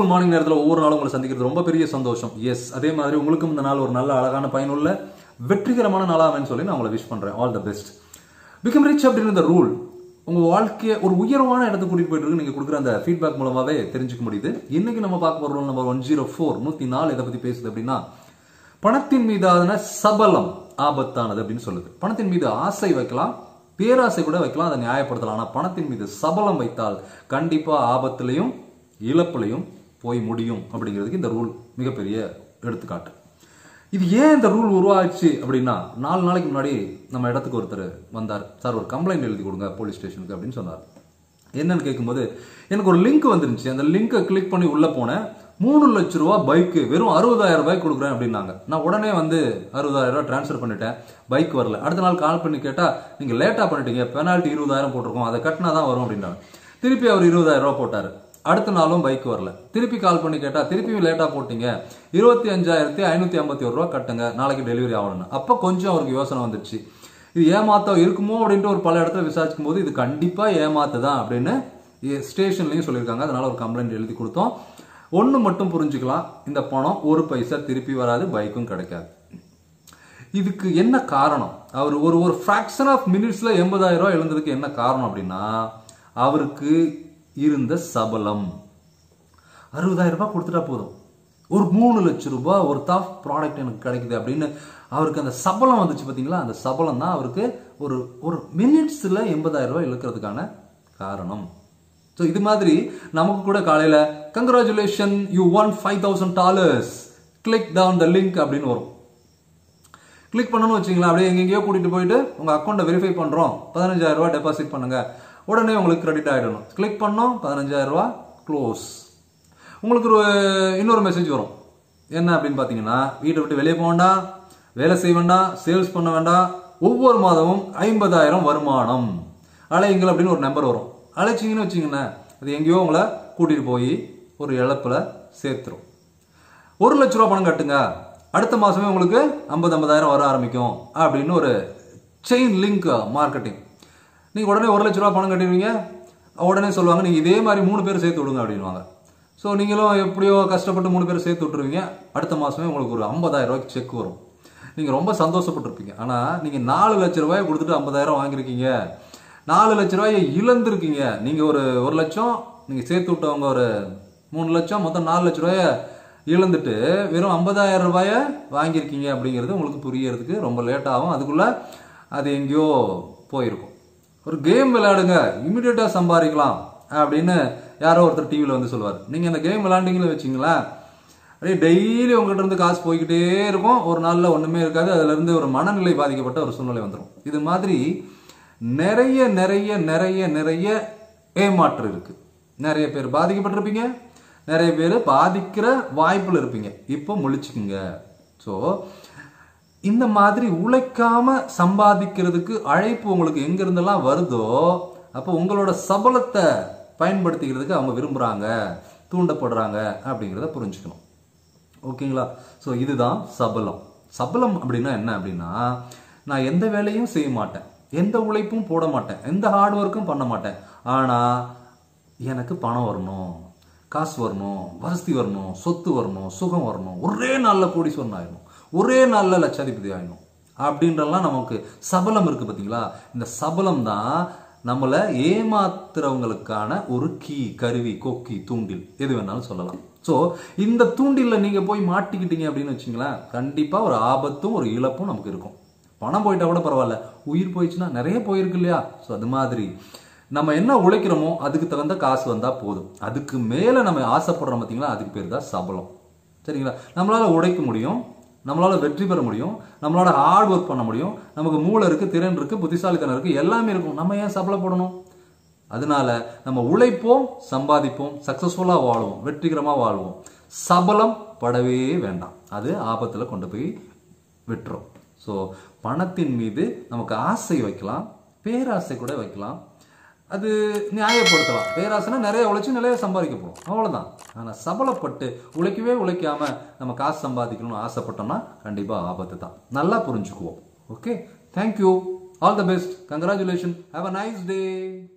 morning நேரத்தில் ஒவ்வொரு நாளும் உங்களை சந்திக்கிறது ரொம்ப பெரிய சந்தோஷம் எஸ் அதே மாதிரி உங்களுக்கும் இந்த நாள் ஒரு நல்ல அழகான பயனுள்ள வெற்றிகரமான நாளாகன்னு சொல்லி நான் உங்களை விஷ் பண்றேன் all the best become rich அப்படின்னு இந்த ரூல் உங்க வாழ்க்கையை ஒரு உயர்வான இடத்துக்கு கூட்டிட்டு போயிட்டு இருக்கு நீங்க கொடுக்குற அந்த ஃபீட்பேக் மூலமாவே தெரிஞ்சுக்க முடியுது இன்னைக்கு நம்ம பார்க்க போற rule number one zero four நூத்தி நாலு இதை பத்தி பேசுது அப்படின்னா பணத்தின் மீதான சபலம் ஆபத்தானது அப்படின்னு சொல்லுது பணத்தின் மீது ஆசை வைக்கலாம் பேராசை கூட வைக்கலாம் அதை நியாயப்படுத்தலாம் ஆனா பணத்தின் மீது சபலம் வைத்தால் கண்டிப்பா ஆபத்திலையும் இழப்புலையும் போய் முடியும் அப்படிங்கிறதுக்கு இந்த ரூல் மிகப்பெரிய எடுத்துக்காட்டு இது ஏன் இந்த ரூல் உருவாச்சு அப்படின்னா நாலு நாளைக்கு முன்னாடி நம்ம இடத்துக்கு ஒருத்தர் வந்தார் சார் ஒரு கம்ப்ளைண்ட் எழுதி கொடுங்க போலீஸ் ஸ்டேஷனுக்கு அப்படின்னு சொன்னார் என்னன்னு கேட்கும்போது எனக்கு ஒரு லிங்க் வந்துருந்துச்சு அந்த லிங்கை கிளிக் பண்ணி உள்ள போனேன் மூணு லட்ச ரூபா பைக்கு வெறும் அறுபதாயிரம் ரூபாய் கொடுக்குறேன் அப்படின்னாங்க நான் உடனே வந்து அறுபதாயிரம் ரூபாய் ட்ரான்ஸ்ஃபர் பண்ணிட்டேன் பைக் வரல அடுத்த நாள் கால் பண்ணி கேட்டா நீங்க லேட்டா பண்ணிட்டீங்க பெனால்ட்டி இருபதாயிரம் போட்டிருக்கோம் அதை கட்டினா தான் வரும் அப்படின்னாங்க திருப்பி அவர் இருபதாயிரம் ரூபாய் போட்டாரு அடுத்த நாளும் பைக் வரல திருப்பி கால் பண்ணி கேட்டா திருப்பியும் லேட்டா போட்டீங்க இருபத்தி அஞ்சாயிரத்தி ஐநூத்தி ஐம்பத்தி ஒரு ரூபா கட்டுங்க நாளைக்கு டெலிவரி ஆகணும்னு அப்ப கொஞ்சம் அவருக்கு யோசனை வந்துருச்சு இது ஏமாத்தம் இருக்குமோ அப்படின்ட்டு ஒரு பல இடத்துல விசாரிக்கும் போது இது கண்டிப்பா ஏமாத்து தான் அப்படின்னு ஸ்டேஷன்லயும் சொல்லியிருக்காங்க அதனால ஒரு கம்ப்ளைண்ட் எழுதி கொடுத்தோம் ஒண்ணு மட்டும் புரிஞ்சுக்கலாம் இந்த பணம் ஒரு பைசா திருப்பி வராது பைக்கும் கிடைக்காது இதுக்கு என்ன காரணம் அவர் ஒரு ஒரு ஃபிராக்ஷன் ஆஃப் மினிட்ஸ்ல எண்பதாயிரம் ரூபாய் எழுந்ததுக்கு என்ன காரணம் அப்படின்னா அவருக்கு இருந்த சபலம் அறுபதாயிரம் ரூபாய் கொடுத்துட்டா போதும் ஒரு மூணு லட்சம் ரூபாய் ஒரு டாப் ப்ராடக்ட் எனக்கு கிடைக்குது அப்படின்னு அவருக்கு அந்த சபலம் வந்துச்சு பாத்தீங்களா அந்த சபலம் தான் அவருக்கு ஒரு ஒரு மினிட்ஸ்ல எண்பதாயிரம் ரூபாய் இழுக்கிறதுக்கான காரணம் ஸோ இது மாதிரி நமக்கு கூட காலையில congratulation you one five thousand dollars click down the link அப்படின்னு வரும் கிளிக் பண்ணணும்னு வச்சுங்களேன் அப்படியே எங்கெங்கேயோ கூட்டிட்டு போயிட்டு உங்க அக்கௌண்ட்டை வெரிஃபை பண்றோம் பதினஞ்சாயிரம் ரூபாய் டெபாசிட் பண்ணுங்க உடனே உங்களுக்கு கிரெடிட் ஆயிடணும் கிளிக் பண்ணோம் பதினஞ்சாயிரம் ரூபாய் க்ளோஸ் உங்களுக்கு ஒரு இன்னொரு மெசேஜ் வரும் என்ன அப்படின்னு பார்த்தீங்கன்னா வீட்டை விட்டு வெளியே போக வேண்டாம் வேலை செய்ய வேண்டாம் சேல்ஸ் பண்ண வேண்டாம் ஒவ்வொரு மாதமும் ஐம்பதாயிரம் வருமானம் அலையுங்கள் அப்படின்னு ஒரு நம்பர் வரும் அழைச்சிங்கன்னு வச்சிங்கன்னா அது எங்கேயோ உங்களை கூட்டிட்டு போய் ஒரு இழப்புல சேர்த்துரும் ஒரு லட்ச ரூபா பணம் கட்டுங்க அடுத்த மாசமே உங்களுக்கு ஐம்பது ஐம்பதாயிரம் வர ஆரம்பிக்கும் அப்படின்னு ஒரு செயின் லிங்க் மார்க்கெட்டிங் நீங்க உடனே ஒரு லட்ச ரூபா பணம் கட்டிடுவீங்க உடனே சொல்லுவாங்க நீங்க இதே மாதிரி மூணு பேர் சேர்த்து விடுங்க அப்படின்வாங்க ஸோ நீங்களும் எப்படியோ கஷ்டப்பட்டு மூணு பேர் சேர்த்து விட்டுருவீங்க அடுத்த மாசமே உங்களுக்கு ஒரு ஐம்பதாயிரம் ரூபாய்க்கு செக் வரும் நீங்க ரொம்ப சந்தோஷப்பட்டிருப்பீங்க ஆனா நீங்க நாலு லட்ச ரூபாய் கொடுத்துட்டு ஐம்பதாயிரம் வாங்கியிருக்கீங்க நாலு லட்ச ரூபாயை இழந்திருக்கீங்க நீங்க ஒரு ஒரு லட்சம் நீங்க சேர்த்து விட்டவங்க ஒரு மூணு லட்சம் மொத்தம் நாலு லட்ச ரூபாய இழந்துட்டு வெறும் ஐம்பதாயிரம் ரூபாய வாங்கியிருக்கீங்க அப்படிங்கிறது உங்களுக்கு புரியறதுக்கு ரொம்ப லேட் ஆகும் அதுக்குள்ள அது எங்கேயோ போயிருக்கும் ஒரு கேம் விளையாடுங்க இமிடியேட்டா சம்பாதிக்கலாம் அப்படின்னு யாரோ ஒருத்தர் டிவியில் வந்து சொல்லுவார் நீங்க இந்த கேம் விளையாண்டீங்கன்னு வச்சிங்களேன் அப்படியே டெய்லி உங்ககிட்ட இருந்து காசு போய்கிட்டே இருக்கும் ஒரு நாள்ல ஒண்ணுமே இருக்காது அதுல இருந்து ஒரு மனநிலை பாதிக்கப்பட்ட ஒரு சூழ்நிலை வந்துடும் இது மாதிரி நிறைய நிறைய நிறைய நிறைய ஏமாற்று இருக்கு நிறைய பேர் பாதிக்கப்பட்டிருப்பீங்க நிறைய பேர் பாதிக்கிற வாய்ப்புல இருப்பீங்க இப்போ முழிச்சுக்குங்க ஸோ இந்த மாதிரி உழைக்காம சம்பாதிக்கிறதுக்கு அழைப்பு உங்களுக்கு எங்க இருந்தெல்லாம் வருதோ அப்போ உங்களோட சபலத்தை பயன்படுத்திக்கிறதுக்கு அவங்க விரும்புறாங்க தூண்டப்படுறாங்க அப்படிங்கிறத புரிஞ்சுக்கணும் ஓகேங்களா ஸோ இதுதான் சபலம் சபலம் அப்படின்னா என்ன அப்படின்னா நான் எந்த வேலையும் செய்ய மாட்டேன் எந்த உழைப்பும் போட மாட்டேன் எந்த ஹார்ட் ஒர்க்கும் பண்ண மாட்டேன் ஆனா எனக்கு பணம் வரணும் காசு வரணும் வசதி வரணும் சொத்து வரணும் சுகம் வரணும் ஒரே நாள்ல கோடீஸ்வரன் ஆயிடணும் ஒரே நாள்ல லட்சாதிபதி ஆயிடணும் அப்படின்றலாம் நமக்கு சபலம் இருக்கு பாத்தீங்களா இந்த சபலம் தான் நம்மளை ஏமாத்துறவங்களுக்கான ஒரு கீ கருவி கொக்கி தூண்டில் எது வேணாலும் சொல்லலாம் சோ இந்த தூண்டில்ல நீங்க போய் மாட்டிக்கிட்டீங்க அப்படின்னு வச்சுங்களேன் கண்டிப்பா ஒரு ஆபத்தும் ஒரு இழப்பும் நமக்கு இருக்கும் பணம் போயிட்டா கூட பரவாயில்ல உயிர் போயிடுச்சுன்னா நிறைய போயிருக்கு இல்லையா ஸோ அது மாதிரி நம்ம என்ன உழைக்கிறோமோ அதுக்கு தகுந்த காசு வந்தா போதும் அதுக்கு மேல நம்ம ஆசைப்படுறோம் பார்த்தீங்களா அதுக்கு பேர் தான் சபலம் சரிங்களா நம்மளால உழைக்க முடியும் நம்மளால வெற்றி பெற முடியும் நம்மளால ஹார்ட் ஒர்க் பண்ண முடியும் நமக்கு மூளை இருக்கு திறன் இருக்கு புத்திசாலித்தனம் இருக்கு எல்லாமே இருக்கும் நம்ம ஏன் சபலப்படணும் அதனால நம்ம உழைப்போம் சம்பாதிப்போம் சக்சஸ்ஃபுல்லா வாழ்வோம் வெற்றிகரமா வாழ்வோம் சபலம் படவே வேண்டாம் அது ஆபத்துல கொண்டு போய் விட்டுரும் ஸோ பணத்தின் மீது நமக்கு ஆசை வைக்கலாம் பேராசை கூட வைக்கலாம் அது நியாயப்படுத்தலாம் பேராசைனா நிறைய உழைச்சு நிறைய சம்பாதிக்க போறோம் அவ்வளவுதான் ஆனா சபலப்பட்டு உழைக்கவே உழைக்காம நம்ம காசு சம்பாதிக்கணும்னு ஆசைப்பட்டோம்னா கண்டிப்பா ஆபத்து தான் நல்லா புரிஞ்சுக்குவோம் okay thank you all the best congratulation have a nice day